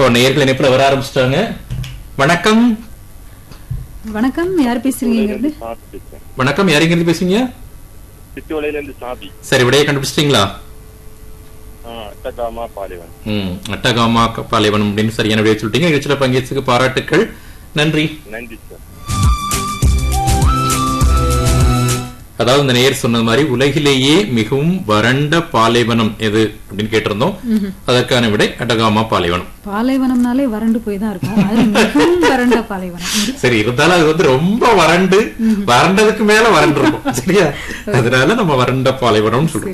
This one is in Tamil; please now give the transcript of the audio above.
இப்போ நேர்கள் இணைப்புல வர ஆரம்பிச்சிட்டாங்க வணக்கம் வணக்கம் யார் பேசுறீங்கிறது சாபி பேசுறேன் வணக்கம் யாரிங்க இருந்து பேசுறீங்க சித்துவலையில இருந்து சாபி சரி விடையை கண்டுபிடிச்சிட்டீங்களா ஆஹ் அட்டகாமா பாலைவன் ம் அட்டகாமா பாலைவனம் அப்படின்னு சரியான விடையை சொல்லிட்டீங்க நிகழ்ச்சியில பங்கேற்றதுக்கு பாராட்டுக்கள் நன்றி நன்றி சார் அதாவது இந்த நேயர் சொன்னது மாதிரி உலகிலேயே மிகவும் வறண்ட பாலைவனம் எது அப்படின்னு கேட்டிருந்தோம் அதற்கான விடை அட்டகாமா பாலைவனம் பாலைவனம்னாலே வறண்டு போய் தான் இருக்கும் அது மிகவும் வறண்ட பாலைவனம் சரி இருந்தாலும் அது வந்து ரொம்ப வறண்டு வறண்டதுக்கு மேல வறண்டு இருக்கும் சரியா அதனால நம்ம வறண்ட பாலைவனம் சொல்றோம்